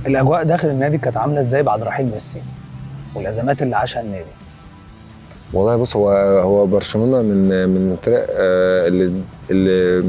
الاجواء داخل النادي كانت عامله ازاي بعد رحيل ميسي والازمات اللي عاشها النادي والله بص هو هو برشلونه من من الفرق آه، اللي اللي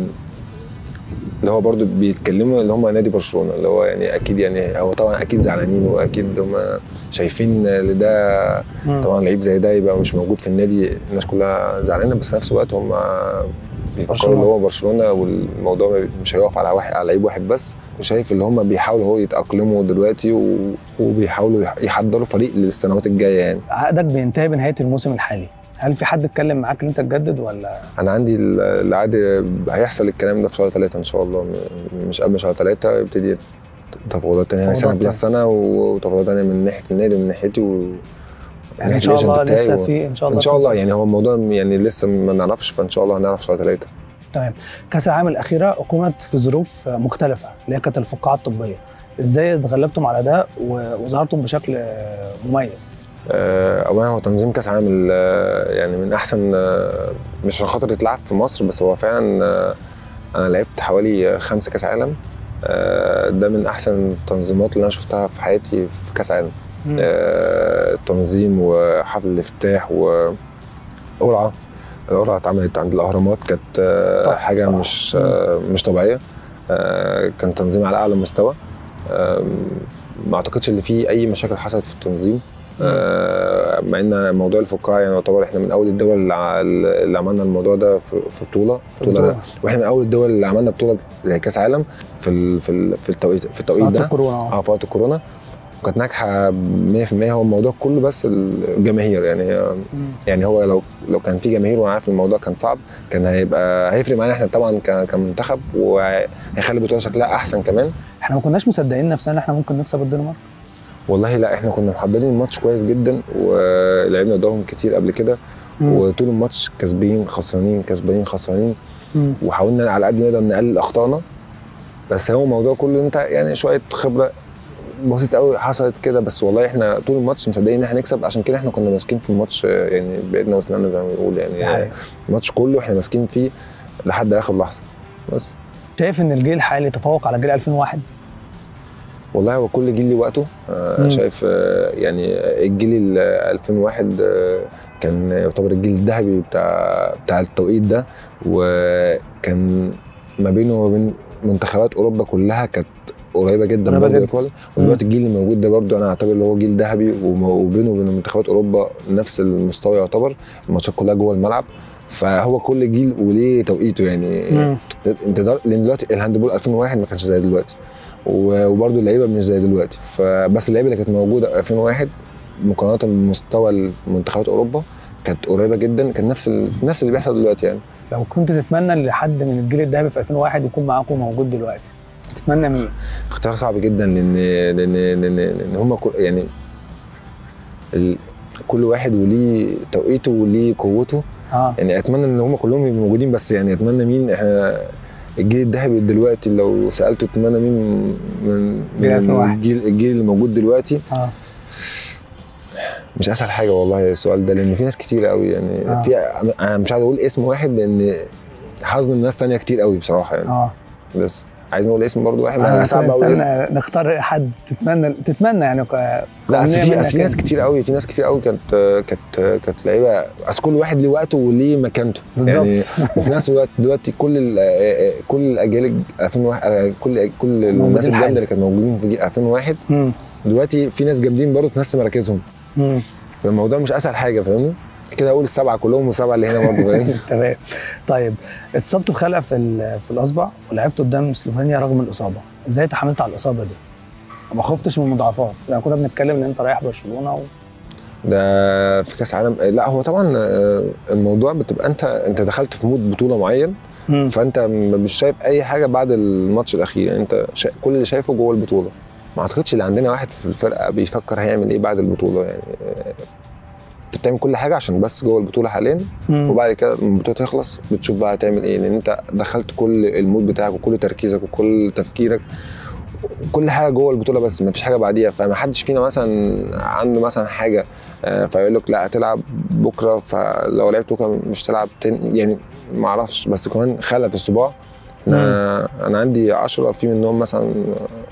اللي هو برضو بيتكلموا اللي هم نادي برشلونه اللي هو يعني اكيد يعني هو طبعا اكيد زعلانين واكيد هم شايفين ان ده طبعا لعيب زي ده يبقى مش موجود في النادي الناس كلها زعلانه بس في نفس الوقت هم بيفكروا برشلونة. اللي هو برشلونه والموضوع مش هيقف على واحد على لعيب واحد بس وشايف اللي هم بيحاولوا هو يتاقلموا دلوقتي و... وبيحاولوا يح- يحضروا فريق للسنوات الجايه يعني عقدك بينتهي بنهايه الموسم الحالي هل في حد اتكلم معاك ان انت تجدد ولا انا عندي ال- العقد هيحصل الكلام ده في شهر ثلاثة ان شاء الله م- مش قبل شهر ثلاثة يبتدي تفاوضات تانية يعني سنة تفاوضات بلس سنة وتفاوضات تانية من ناحية النادي ومن ناحيتي و يعني ان ناحية شاء الله الagent بتاعي لسه و- في ان شاء الله ان شاء في- الله يعني هو الموضوع يعني لسه ما نعرفش فان شاء الله هنعرف شهر ثلاثة تمام كاس العالم الاخيره اقيمت في ظروف مختلفه اللي هي كانت الفقاعه الطبيه ازاي اتغلبتم على ده و- وظهرتم بشكل مميز آه، اولا هو تنظيم كاس عالم ال- يعني من احسن آه، مش عشان خاطر يتلعب في مصر بس هو فعلا آه، انا لعبت حوالي خمسة كاس عالم آه، ده من احسن التنظيمات اللي انا شفتها في حياتي في كاس عالم مم. آه، تنظيم وحفل الافتتاح وقرعه القرعه اتعملت عند الاهرامات كانت آه، تحفة حاجه بصراحة. مش آه، مش طبيعيه آه، كان تنظيم على اعلى مستوى آم، ما اعتقدش ان في اي مشاكل حصلت في التنظيم آه، مع ان موضوع الفقاعه يعني يعتبر احنا من اول الدول اللي ع- اللي عملنا الموضوع ده في في بطوله في بطوله البطولة. واحنا من اول الدول اللي عملنا بطوله زي كاس عالم في ال- في ال- في التوقيت في التوقيت وقت ده الكورونا آه. اه في وقت الكورونا وكانت ناجحه 100% هو الموضوع كله بس الجماهير يعني مم. يعني هو لو لو كان في جماهير وانا عارف الموضوع كان صعب كان هيبقى هيفرق معانا احنا طبعا ك- كمنتخب وهيخلي البطوله شكلها احسن كمان احنا ما كناش مصدقين نفسنا ان احنا ممكن نكسب الدنمارك والله لا احنا كنا محضرين الماتش كويس جدا ولعبنا قدامهم كتير قبل كده مم. وطول الماتش كسبانين خسرانين كسبانين خسرانين مم. وحاولنا على قد ما نقدر نقلل اخطائنا بس هو الموضوع كله انت يعني شويه خبره بسيطه قوي حصلت كده بس والله احنا طول الماتش مصدقين ان احنا نكسب عشان كده احنا كنا ماسكين في الماتش آه، يعني بايدنا واسناننا زي ما بنقول دي يعني حقيقة. الماتش كله احنا ماسكين فيه لحد اخر لحظه بس شايف ان الجيل الحالي تفوق على جيل 2001 والله هو كل جيل ليه وقته آه مم. شايف آه يعني الجيل ال 2001 آه كان يعتبر الجيل الذهبي بتاع بتاع التوقيت ده وكان ما بينه وما بين منتخبات اوروبا كلها كانت قريبه جدا قريبة برضه جدا. يطول ودلوقتي الجيل اللي موجود ده برضه انا اعتبر اللي هو جيل ذهبي وم- وبينه وبين منتخبات اوروبا نفس المستوى يعتبر الماتشات كلها جوه الملعب فهو كل جيل وليه توقيته يعني مم. انت در- لان دلوقتي الهاندبول 2001 ما كانش زي دلوقتي و- وبرده اللعيبه مش زي دلوقتي فبس اللعيبه اللي كانت موجوده في 2001 مقارنه بمستوى منتخبات اوروبا كانت قريبه جدا كان نفس ال... نفس اللي بيحصل دلوقتي يعني لو كنت تتمنى لحد من الجيل الذهبي في 2001 يكون معاكم موجود دلوقتي تتمنى مين؟ اختيار صعب جدا لان لان لان, لأن هم كل يعني ال... كل واحد وليه توقيته وليه قوته اه يعني اتمنى ان هم كلهم يبقوا موجودين بس يعني اتمنى مين احنا الجيل الذهبي دلوقتي لو سالته اتمنى مين من جيل من 2001. الجيل الجيل اللي موجود دلوقتي اه مش اسهل حاجه والله السؤال ده لان في ناس كتير قوي يعني آه. في انا مش عايز اقول اسم واحد لان هظلم ناس تانية كتير قوي بصراحه يعني اه بس عايز نقول اسم برضو واحد آه، ما صعب قوي اسم استنى نختار حد تتمنى تتمنى يعني ك- لا اصل أمنية في منك أصل في ناس يعني. كتير قوي في ناس كتير قوي كانت كانت كانت لعيبه اصل كل واحد ليه وقته وليه مكانته بالظبط. يعني وفي نفس الوقت دلوقتي كل ال- كل الاجيال 2001 كل كل الناس موجودين الجامده حالي. اللي كانت موجودين في جيل 2001 مم. دلوقتي في ناس جامدين برضه في نفس مراكزهم مم. فالموضوع مش اسهل حاجه فاهمني كده اقول السبعه كلهم والسبعه اللي هنا برضه فاهم تمام طيب اتصبت بخلع في ال- في الاصبع ولعبت قدام سلوفينيا رغم الاصابه ازاي تحملت على الاصابه دي ما خفتش من المضاعفات يعني كنا بنتكلم ان انت رايح برشلونه و... ده في كاس عالم لا هو طبعا آه، الموضوع بتبقى انت انت دخلت في مود بطوله معين مم. فانت م- مش شايف اي حاجه بعد الماتش الاخير يعني انت شا... كل اللي شايفه جوه البطوله ما اعتقدش اللي عندنا واحد في الفرقه بيفكر هيعمل ايه بعد البطوله يعني آه، انت بتعمل كل حاجه عشان بس جوه البطوله حاليا مم. وبعد كده لما البطوله تخلص بتشوف بقى هتعمل ايه لان انت دخلت كل المود بتاعك وكل تركيزك وكل تفكيرك كل حاجه جوه البطوله بس ما فيش حاجه بعديها فما حدش فينا مثلا عنده مثلا حاجه آه، فيقول لك لا هتلعب بكره فلو لعبت بكره مش تلعب تاني يعني ما اعرفش بس كمان خلع في الصباع انا انا عندي 10 في منهم مثلا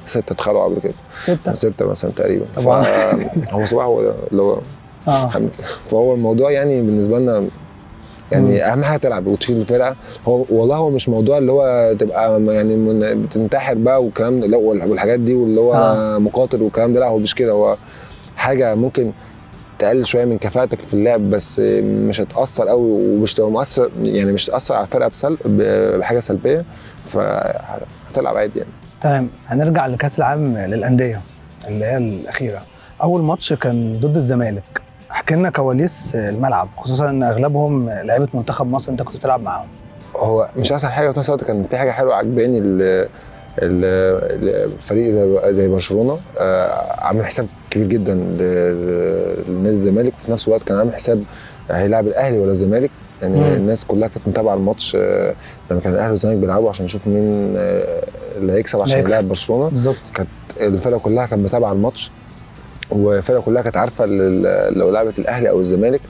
ستة اتخلعوا قبل كده ستة ستة مثلا تقريبا طبعا. هو صباح هو ده اللي هو اه حمدي فهو الموضوع يعني بالنسبه لنا يعني اهم حاجه تلعب وتشيل الفرقه هو والله هو مش موضوع اللي هو تبقى يعني من بتنتحر بقى والكلام ده لا وال- والحاجات دي واللي هو آه. انا مقاتل والكلام ده لا هو مش كده هو حاجه ممكن تقلل شويه من كفاءتك في اللعب بس مش هتاثر قوي ومش تبقى مؤثر يعني مش تاثر على الفرقه بسل بحاجه سلبيه فهتلعب عادي يعني تمام هنرجع لكاس العالم للانديه اللي هي الاخيره اول ماتش كان ضد الزمالك احكي لنا كواليس الملعب خصوصا ان اغلبهم لعيبه منتخب مصر انت كنت بتلعب معاهم هو مش اسهل حاجه وفي نفس الوقت كان في حاجه حلوه عجباني ال- ال- الفريق زي زي برشلونه آه، عامل حساب كبير جدا ل- لنادي الزمالك وفي نفس الوقت كان عامل حساب هيلاعب الاهلي ولا الزمالك يعني مم. الناس كلها كانت متابعه الماتش آه، لما كان الاهلي والزمالك بيلعبوا عشان يشوفوا مين آه، اللي هيكسب عشان هيكسب. يلاعب برشلونه بالظبط الفرقه كلها كانت متابعه الماتش والفرقه كلها كانت عارفه ال- لو لعبت الاهلي او الزمالك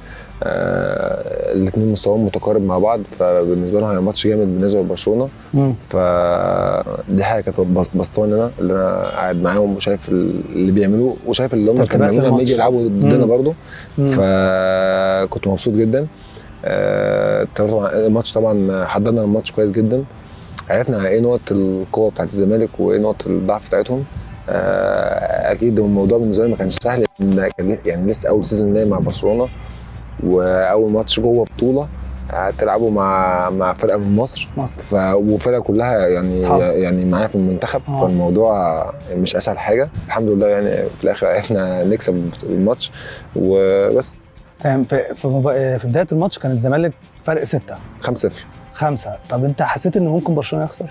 آه الاثنين مستواهم متقارب مع بعض فبالنسبه لهم هيبقى ماتش جامد بالنسبه لبرشلونه مم. فدي حاجه كانت بس- بسطاني انا اللي انا قاعد معاهم وشايف اللي بيعملوه وشايف اللي هم ترتيبات كانوا بيعملوه لما الماتش. يجي يلعبوا ضدنا مم. برضه مم. فكنت مبسوط جدا آه، طبعا الماتش طبعا حضرنا الماتش كويس جدا عرفنا ايه نقط القوه بتاعت الزمالك وايه نقط الضعف بتاعتهم آه، اكيد هو الموضوع بالنسبه لي ما كانش سهل لأن كان يعني لسه اول سيزون ليا مع برشلونه واول ماتش جوه بطوله هتلعبوا مع مع فرقه من مصر مصر ف وفرقه كلها يعني صعب. يعني معايا في المنتخب آه. فالموضوع مش اسهل حاجه الحمد لله يعني في الاخر عرفنا نكسب الماتش وبس فاهم في في, مب- في بدايه الماتش كان الزمالك فرق ستة 5-0 خمسة طب انت حسيت ان ممكن برشلونه يخسر؟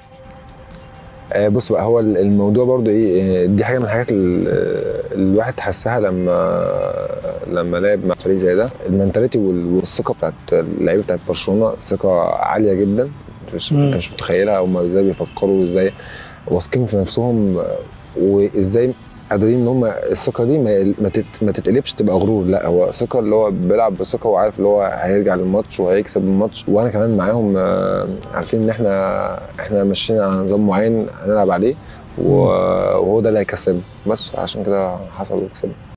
آه، بص بقى هو الموضوع برضو ايه آه، دي حاجه من الحاجات اللي الواحد حسها لما لما لعب مع فريق زي ده المنتاليتي وال- والثقه بتاعت اللعيبه بتاعت برشلونه ثقه عاليه جدا مش مم. انت مش متخيلها هم ازاي بيفكروا وازاي واثقين في نفسهم آه، وازاي قادرين ان هم الثقه دي ما ما تت- ما تتقلبش تبقى غرور لا هو ثقه اللي هو بيلعب بثقه وعارف اللي هو هيرجع للماتش وهيكسب الماتش وانا كمان معاهم آه، عارفين ان احنا احنا ماشيين على نظام معين هنلعب عليه و- وهو ده اللي هيكسبنا بس عشان كده حصل وكسبنا